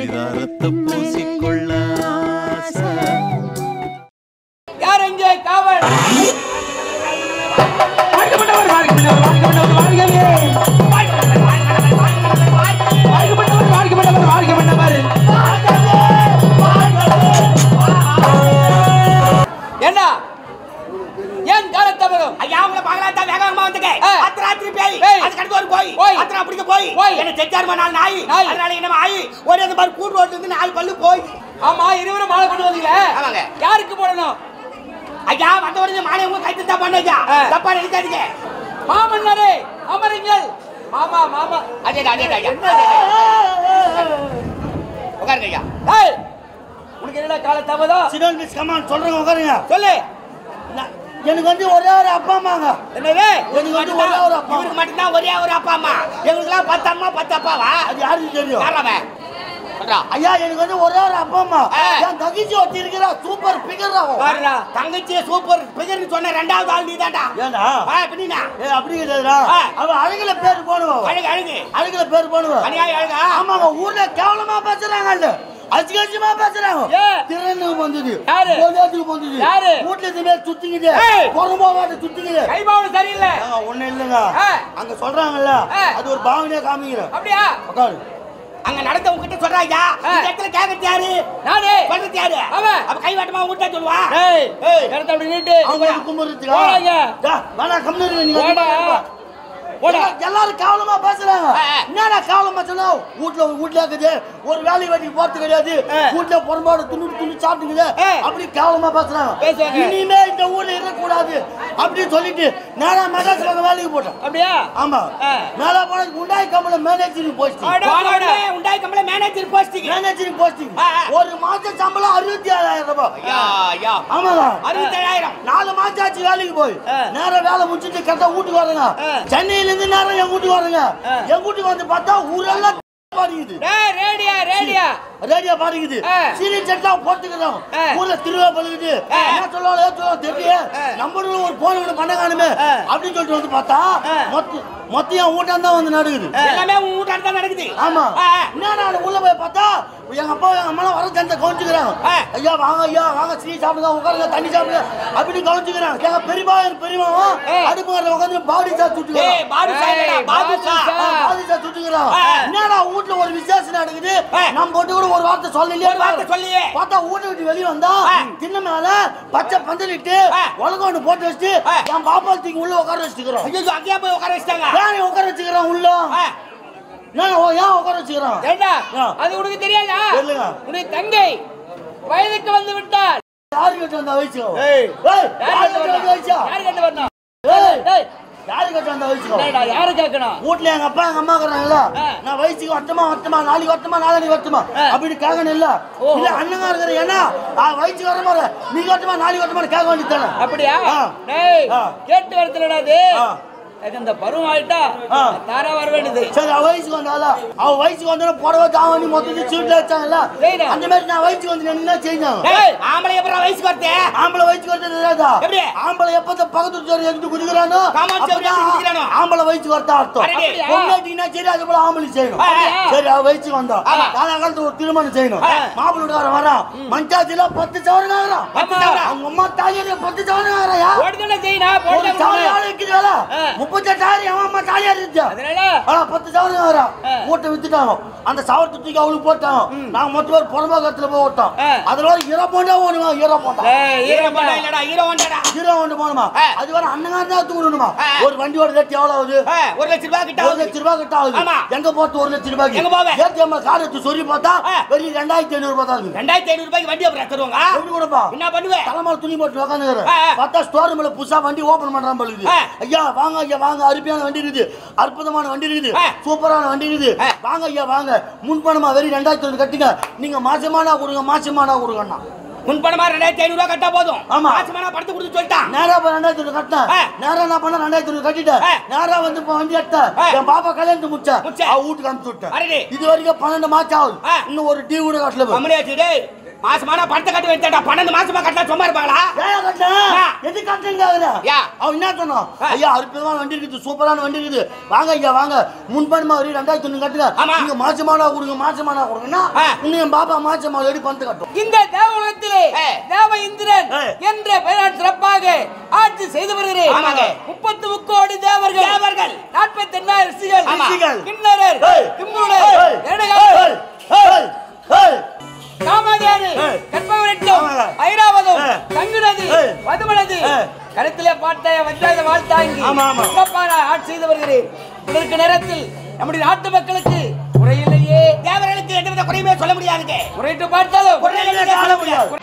சிதாரத்தை பூசிக்கொள்ள ஆசை. யார் எங்கே காவல் வாழ்க்கப்பட்டவர், வாழ்க்கப்பட்டவர், வாழ்க்கப்பட்டவர், வாழ்கவே. வாழ்க்கப்பட்டவர், வாழ்க்கப்பட்டவர், வாழ்க்கப்பட்டவர். என்ன ஏன் காலத்தாமதம் ஐயா உங்களை பார்க்கலாம் தான் வேகமா வந்துங்க ஆ. அத்த ராத்திரி பேய் பேய். அதுக்கு அடுத்து ஒரு போய் போய். அத்தனை பிடிக்க போய் போய். என்ன செஞ்சாருமா நாலு நாய் நாய். அதனால என்ன ஆயி ஒரே அந்த மாதிரி கூட்டு ரோட்ல இருந்து நாலு பல்லு போய் ஆமா இருவரும் மாலை கொண்டு வந்தீங்க ஆமாங்க. யாருக்கு போடணும் ஐயா வந்த உடனே மாலை உங்க கைத்து தான் பண்ண ஐயா ஆ. தப்பா நினைக்காதீங்க மாமன்னரே அமருங்கள் மாமா மாமா அதே அதே ஐயா உட்காருங்க ஐயா ஏய் உனக்கு என்னடா காலத்தாமதம் சிடன் மிஸ் கமான் சொல்றேங்க உட்காருங்க சொல்லு நான்- எனக்கு வந்து ஒரே ஒரு அப்பா அம்மாங்க என்னது எனக்கு வந்து ஒரே ஒரு அப்பா இவருக்கு மட்டும்தான் ஒரே ஒரு அப்பா அம்மா எங்களுக்குலாம் பத்து அம்மா பத்து அப்பாவா அது யாருக்கு தெரியும் யாராவ சொல்றா ஐயா எனக்கு வந்து ஒரே ஒரு அப்பா அம்மா ஆ. என் தகிச்சி ஒருத்தி இருக்கிறா சூப்பர் பிகர் பாருடா தங்கச்சி சூப்பர் பிகர்னு சொன்ன ரெண்டாவது ஆள் நீதான்டா ஏண்டா ஆ பின்னா ஏ அப்படி கிடையாதுடா ஆ. அவன் அழகுல பேர் போடுவான் அழகு அழகு அழகுல பேர் போடுவான் அநியாயம் அழகா ஆமாங்க ஊர்ல கேவலமா பேசுறாங்க அசிகசியமா பேசுறாங்க ஏன்? திறனுக்கு வந்தது யாரு? போதாத்துக்கு வந்தது யாரு? வீட்டுல இந்த மாதிரி சுத்திக்கிது ஏய். பொறுமாவாட்ட சுத்திக்கிது கைபாவம் சரியில்லை ஏங்க, ஒண்ணும் இல்லைங்க ஆ. அங்க சொல்றாங்கல்ல ஆ. அது ஒரு பாவனையா காமிக்கிறேன் அப்படியா உட்காரு அங்க நடந்த உங்ககிட்ட சொல்றாங்க ஆ. இந்த இடத்துல கேக்குறது யாரு நானே சொல்றது யாரு அவன். அப்ப கை வாட்டமா உங்ககிட்ட சொல்லுவா ஏய் ஏய். கருத்தை அப்படி நீட்டு அவங்க வந்து கும்பிடுறதுக்கா போடாங்க. டா, வேணா கம்முனு இருங்க, நீங்க போடா. வந்து பாருங்க. போடா. எல்லா- எல்லாரும் கேவலமா பேசுறாங்க ஆ, ஆ. என்னடா கேவலமா சொன்னா வீட்டுல வீட்டுல இருக்குது ஒரு வேலை வேலைக்கு போறது கிடையாது ஆ. வீட்டுல பொறுப்பாடு துணி துணி சாப்பிட்டுக்குது ஆ. அப்படி கேவலமா பேசுறாங்க பேசுவாங்க. இனிமே இந்த ஊர்ல இருக்கக்கூடாது அப்படின்னு சொல்லிட்டு நேரா மெட்ராஸ்ல வந்து வேலைக்கு போட்டேன் அப்படியா ஆமா ஆ. மேல போன உண்டாய் கம்பல மேனேஜரிங் போஸ்டிங் அட. போன உடனே உண்டாய் கம்பல மேனேஜர் போஸ்டிங் மேனேஜரிங் போஸ்டிங் ஆ, ஆ. ஒரு மாச சம்பளம் அறுபத்தி ஏழாயிரம் ரூபாய் ஐயா ஐயா ஆமாங்க அறுபத்தேழாயிரம் நாலு மாசம் ஆச்சு வேலைக்கு போய் ஆ. நேரம் வேலை முடிச்சிட்டு கரெக்டா வீட்டுக்கு வரேங்க ஆ. சென்னையில இருந்து நேரம் என் வீட்டுக்கு வரேங்க ஆ. என் வீட்டுக்கு வந்து பார்த்தா ஊரெல்லாம் பாடிக்குது டேய் ரேடியா ரேடியா ரேடியோ பாடிக்குது ஆ. சீரியல் செட்லாம் போட்டுக்கிறோம் ஆ. ஊர்ல திருவிழா பழுகுது ஆ. என்ன சொல்லுவாங்க ஏன் சொல்லுவாங்க தெரியல ஆ. நம்மளும் ஒரு போன் ஒன்று பண்ண காணுமே ஆ. அப்படின்னு சொல்லிட்டு வந்து பார்த்தா ஆ. மொத்த மொத்தம் என் வீட்டான் தான் வந்து நடக்குது எல்லாமே உங்க வீட்டாண்ட தான் நடக்குது ஆமா ஆ, ஆ. என்ன நான் உள்ள போய் பார்த்தா எங்க அப்பா எங்க அம்மா வர தந்த கவனிச்சுக்கிறாங்க ஆ. ஐயா வாங்க ஐயா வாங்க ஸ்ரீ சாப்பிடுங்க உட்காருங்க தண்ணி சாப்பிடுங்க அப்படின்னு கவனிச்சுக்கிறாங்க எங்க பெரியப்பா என் பெரியமாவும் ஆ. அடுப்பு கடல உட்காந்து பாடி சா ஏய் சுட்டுக்கிறாங்க பாபு சாய்டா ஏய், பாபு பாபு சா சா. பாடி சா சுட்டுக்கிறாங்க ஆ. என்னடா வீட்டுல ஒரு விசேஷம் நடக்குது ஆ. நம்ம போட்டு கூட ஒரு வார்த்தை சொல்லலையே ஒரு வார்த்தை சொல்லியே. பார்த்தா வீட்டை விட்டு வெளிய வந்தா ஆ. தின்ன மேல பச்சை பந்தலிட்டு ஆ. உலகம் ஒண்ணு போட்டு வச்சுட்டு ஆ. என் பாப்பா தூக்கி உள்ள உட்கார வச்சுக்கிறோம் ஐயோ அங்கேயே போய் உட்கார வச்சிட்டாங்க ஏன் உட்கார வச்சுக்கிறான் உள்ள ஆ, நான் ஏன் உட்கார வச்சுக்கிறான் ஏண்டா ஆ. அது உனக்கு தெரியாதா சொல்லுங்க. உன்னை தங்கை வயதுக்கு வந்து விட்டால் யாரு கிட்ட வந்த வயசு ஏய். ஏய், யாரு யாரு கட்டு கிட்ட வந்த வயசு வரணும் யாரு கட்டு வரணும் ஏய், டேய் யாரு கிட்ட வந்த வயசு டேய்டா, யாரு கேட்கணும் வீட்ல எங்க அப்பா எங்க அம்மா இருக்கிறாங்கல்ல ஆ. நான் வயசுக்கு வரட்டுமா வரட்டுமா நாளைக்கு வரட்டுமா நாளைக்கு வரட்டுமா ஆ. அப்படின்னு கேட்கணும் இல்ல ஓஹோ. இல்ல அண்ணங்க இருக்கிற ஏன்னா நான் வயசுக்கு வர மாதிரி நீ வரட்டுமா நாளைக்கு வரட்டுமா கேட்க வேண்டியதானே அப்படியா ஆ. டேய் ஆ. கேட்டு வரதுலடா அது ஆ. எனக்கு இந்த பருவம் ஆயிட்டா ஆ. தாரா வர வேண்டியது சரி அவ வயசுக்கு வந்தால அவ வயசுக்கு வந்தா புடவை தாவணி மொத்தத்தை சீட்ல வச்சாங்கல்ல சரிடா. அந்த மாதிரி நான் வயசுக்கு வந்து என்ன செஞ்சாங்க டேய் ஆம்பளை எப்பறம் வயசுக்கு வரதே ஆம்பளை வயசுக்கு வரது தெரியாதா எப்படி? ஆம்பளை எப்ப பக்கத்து சோறு எடுத்து குடிக்கிறானோ காமாட்சி சோறு எடுத்து குடிக்கிறானோ? ஆம்பளை வயசுக்கு வரதா அர்த்தம் அடடே. பொண்டாட்டினா சரி அது போல ஆம்பளை செய்யணும் ஆ, ஆ. சரி அவ வயசுக்கு வந்தா ஆமா. காலகாலத்துல ஒரு திருமணம் செய்யணும் ஆ. மாப்பிள்ளை வீட்டுக்காரன் வரான் மஞ்சாச்சில பத்து சவரன் ஆகிறான் பத்து சவரன். அவங்க அம்மா தாலியாரு பத்து சவரன் ஆகிறாயா போடுதானே செய்யணும் ஒரு போடுதா சவரன் ஆளு இருக்கிறாளா ஆ. முப்பத்தெட்டாயிரம் அவன் அம்மா தாலியார் இருந்துச்சா அதனால ஆனா பத்து சவரன் ஆகிறா ஆ. மூட்டை வித்துட்டாங்க அந்த சவரத்தை தூக்கி அவளுக்கு போட்டாங்க நாங்க மொத்தம் பேர் புறம்பாக்கத்துல போய் ஓட்டோம் ஆ. அதுல ஒரு ஈர போண்டா ஓடுமா ஈர போண்டா டேய் ஹீரோ ஈரப்பா பண்ணா இல்லடா ஹீரோ வந்தாடா ஹீரோ ஒன்று போகணுமா ஆ. அது வர அண்ணங்க தான் தூக்கணுமா ஆ. ஒரு வண்டியோட ரேட் எவ்வளவு ஆகுது ஆ, ஒரு லட்சம் ரூபாய் கிட்ட ஒரு ஆகுது. லட்சம் ரூபாய் கிட்ட ஆகுது ஆமா. எங்க போறது ஒரு லட்சம் ரூபாய்க்கு எங்க போவ? ஏடிஎம் கார்டு எடுத்து சொல்லி பார்த்தா ஆ. வெறும் ரெண்டாயிரத்தி ஐநூறு ரூபாய் தான் இருக்குது ரெண்டாயிரத்தி ஐநூறு ரூபாய்க்கு வண்டி அப்புறம் தருவாங்க எப்படி கொடுப்பா என்ன பண்ணுவேன் தலைமையில துணி போட்டு உட்காந்துக்கிறேன் ஆ, ஆ. பார்த்தா ஸ்டோர் மேல புதுசா வண்டி ஓபன் பண்றான் போல இருக்குது ஆ. ஐயா வாங்க ஐயா வாங்க அருமையான வண்டி இருக்குது அற்புதமான வண்டி இருக்குது ஆ. சூப்பரான வண்டி இருக்குது ஆ. வாங்க ஐயா வாங்க முன்பணமா வெறும் ரெண்டாயிரத்தி ஐநூறு கட்டுங்க நீங்க மாசமானா கொடுங்க மாசமானா கொடுங்கண்ணா முன்பணமா ரெண்டாயிரத்தி ஐநூறு ரூபாய் கட்டா போதும் ஆமா. மாசமா படுத்து கொடுத்து சொல்லிட்டான் நேரா போய் ரெண்டாயிரத்தி ஐநூறு கட்டினேன் ஆ. நேரா என்ன பண்ண ரெண்டாயிரத்தி ஐநூறு கட்டிட்டேன் ஆ. நேரா வந்து இப்போ வண்டி எடுத்தேன் ஆ. என் பாப்பா கல்யாணத்தை முடிச்சேன் முடிச்சேன். அவ வீட்டுக்கு அனுப்பிச்சு விட்டேன் அடடே. இது வரைக்கும் பன்னெண்டு மாசம் ஆகுது ஆ. இன்னும் ஒரு டீ கூட கட்டல போய். கம்முனியாச்சு டேய் மாசமான பணத்தை கட்டி வச்சேன்டா பன்னெண்டு மாசமா கட்டினா சும்மா இருப்பாங்களா ஏன் கட்டின ஆ. எது கட்டுங்க யா. அவன் என்ன சொன்னான் ஆ. ஐயா அற்புதமான வண்டி இருக்குது சூப்பரான வண்டி இருக்குது வாங்க ஐயா வாங்க முன்பணமா வரி ரெண்டாயிரத்தி ஒண்ணு கட்டுங்க ஆமா. நீங்க மாசமானா கொடுங்க மாசமானா கொடுங்கன்னா ஆ. இன்னும் என் பாப்பா மாசமா ரெடி பண்ணிட்டு கட்டும் இந்த தேவகுலத்திலே ஏ. தேவ இந்திரன் ஏ. என்ற பெயரால் சிறப்பாக ஆட்சி செய்து வருகிறேன் ஆமாங்க. முப்பத்து முக்கோடி தேவர்கள் தேவர்கள். நாற்பத்தி எண்ணாயிரம் ரிஷிகள் ஆமா. ரிஷிகள். கிண்ணறர் ஏய். கிம்புருடர் ஏய். ஏடுகாரர் ஏய், ஏய், ஏய். காமாதேனு ஏய். கற்பவரெட்டும் ஆமாங்க. ஐராவதம் ஏய். தங்குனது ஏய். மதுமனது ஏய். கருத்திலே பாட்டாய வஞ்சாத வாழ்த்தாங்கி ஆமா, ஆமா. சிறப்பான ஆட்சி செய்து வருகிறேன் இதற்கு நேரத்தில் நம்முடைய நாட்டு மக்களுக்கு குறையில்லையே தேவர்களுக்கு எந்தவித குறையுமே சொல்ல முடியாதுங்க குறைட்டு பார்த்தாலும் குறையில்லையே சொல்ல முடியாது